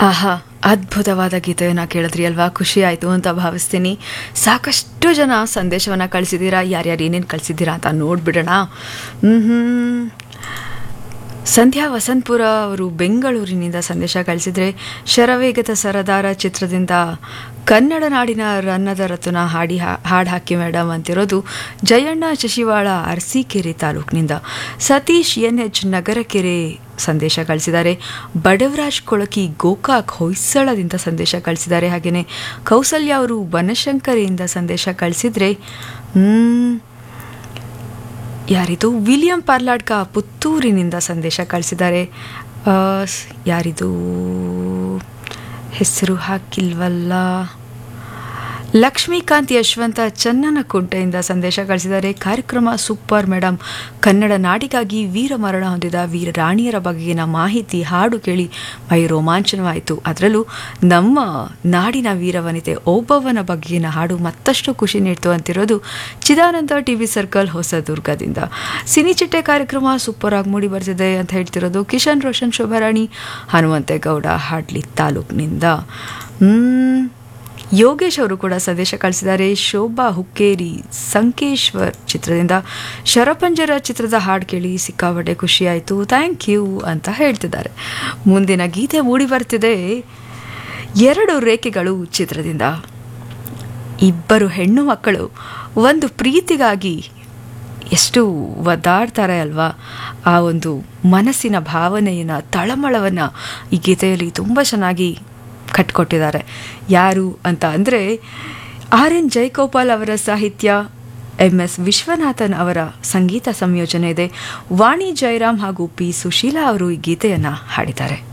ಆಹಾ ಅದ್ಭುತವಾದ ಗೀತೆಯನ್ನು ಕೇಳಿದ್ರಿ ಅಲ್ವಾ ಖುಷಿ ಆಯಿತು ಅಂತ ಭಾವಿಸ್ತೀನಿ ಸಾಕಷ್ಟು ಜನ ಸಂದೇಶವನ್ನು ಕಳಿಸಿದ್ದೀರಾ ಯಾರ್ಯಾರು ಏನೇನು ಕಳಿಸಿದ್ದೀರಾ ಅಂತ ನೋಡ್ಬಿಡೋಣ ಹ್ಞೂ ಸಂಧ್ಯಾ ವಸಂತಪುರ ಅವರು ಬೆಂಗಳೂರಿನಿಂದ ಸಂದೇಶ ಕಳಿಸಿದರೆ ಶರವೇಗದ ಸರದಾರ ಚಿತ್ರದಿಂದ ಕನ್ನಡ ನಾಡಿನ ರನ್ನದ ರತುನ ಹಾಡಿ ಹಾಡು ಹಾಕಿ ಮೇಡಮ್ ಅಂತಿರೋದು ಜಯಣ್ಣ ಶಶಿವಾಳ ಅರಸೀಕೆರೆ ತಾಲೂಕಿನಿಂದ ಸತೀಶ್ ಎನ್ ಎಚ್ ನಗರಕೆರೆ ಸಂದೇಶ ಕಳಿಸಿದ್ದಾರೆ ಬಡವರಾಜ್ ಕೊಳಕಿ ಗೋಕಾಕ್ ಹೊಯ್ಸಳದಿಂದ ಸಂದೇಶ ಕಳಿಸಿದ್ದಾರೆ ಹಾಗೆಯೇ ಕೌಸಲ್ಯ ಅವರು ಬನಶಂಕರಿಯಿಂದ ಸಂದೇಶ ಕಳಿಸಿದರೆ ಯಾರಿದು ವಿಲಿಯಂ ಪಾರ್ಲಾಡ್ಕ ಪುತ್ತೂರಿನಿಂದ ಸಂದೇಶ ಕಳಿಸಿದ್ದಾರೆ ಆ, ಸ್- ಯಾರಿದು ಹೆಸರು ಹಾಕಿಲ್ವಲ್ಲ ಲಕ್ಷ್ಮೀಕಾಂತ್ ಯಶವಂತ ಚನ್ನನಕುಂಟೆಯಿಂದ ಸಂದೇಶ ಕಳಿಸಿದ್ದಾರೆ ಕಾರ್ಯಕ್ರಮ ಸೂಪರ್ ಮೇಡಮ್ ಕನ್ನಡ ನಾಡಿಗಾಗಿ ವೀರ ಮರಣ ಹೊಂದಿದ ವೀರ ರಾಣಿಯರ ಬಗೆಗಿನ ಮಾಹಿತಿ ಹಾಡು ಕೇಳಿ ಮೈ ರೋಮಾಂಚನವಾಯಿತು ಅದರಲ್ಲೂ ನಮ್ಮ ನಾಡಿನ ವೀರವನಿತೆ ಓಬವ್ವನ ಬಗೆಗಿನ ಹಾಡು ಮತ್ತಷ್ಟು ಖುಷಿ ನೀಡ್ತು ಅಂತಿರೋದು ಚಿದಾನಂದ ಟಿ ವಿ ಸರ್ಕಲ್ ಹೊಸದುರ್ಗದಿಂದ ಸಿನಿಚಿಟ್ಟೆ ಕಾರ್ಯಕ್ರಮ ಸೂಪರ್ ಆಗಿ ಮೂಡಿ ಬರ್ತಿದೆ ಅಂತ ಹೇಳ್ತಿರೋದು ಕಿಶನ್ ರೋಷನ್ ಶೋಭಾರಾಣಿ ಹನುಮಂತೇಗೌಡ ಹಾಡ್ಲಿ ತಾಲೂಕಿನಿಂದ ಹ್ಮ್ ಯೋಗೇಶ್ ಅವರು ಕೂಡ ಸಂದೇಶ ಕಳಿಸಿದ್ದಾರೆ ಶೋಭಾ ಹುಕ್ಕೇರಿ ಸಂಕೇಶ್ವರ್ ಚಿತ್ರದಿಂದ ಶರಪಂಜರ ಚಿತ್ರದ ಹಾಡು ಕೇಳಿ ಸಿಕ್ಕಾಪಟ್ಟೆ ಖುಷಿಯಾಯಿತು ಥ್ಯಾಂಕ್ ಯು ಅಂತ ಹೇಳ್ತಿದ್ದಾರೆ ಮುಂದಿನ ಗೀತೆ ಮೂಡಿ ಬರ್ತಿದೆ ಎರಡು ರೇಖೆಗಳು ಚಿತ್ರದಿಂದ ಇಬ್ಬರು ಹೆಣ್ಣು ಮಕ್ಕಳು ಒಂದು ಪ್ರೀತಿಗಾಗಿ ಎಷ್ಟು ಒದ್ದಾಡ್ತಾರೆ ಅಲ್ವಾ ಆ ಒಂದು ಮನಸ್ಸಿನ ಭಾವನೆಯನ್ನು ತಳಮಳವನ್ನು ಈ ಗೀತೆಯಲ್ಲಿ ತುಂಬ ಚೆನ್ನಾಗಿ ಕಟ್ಕೊಟ್ಟಿದ್ದಾರೆ ಯಾರು ಅಂತ ಅಂದರೆ ಆರ್ ಎನ್ ಜಯಗೋಪಾಲ್ ಅವರ ಸಾಹಿತ್ಯ ಎಂ ಎಸ್ ವಿಶ್ವನಾಥನ್ ಅವರ ಸಂಗೀತ ಸಂಯೋಜನೆ ಇದೆ ವಾಣಿ ಜಯರಾಮ್ ಹಾಗೂ ಪಿ ಸುಶೀಲಾ ಅವರು ಈ ಗೀತೆಯನ್ನು ಹಾಡಿದ್ದಾರೆ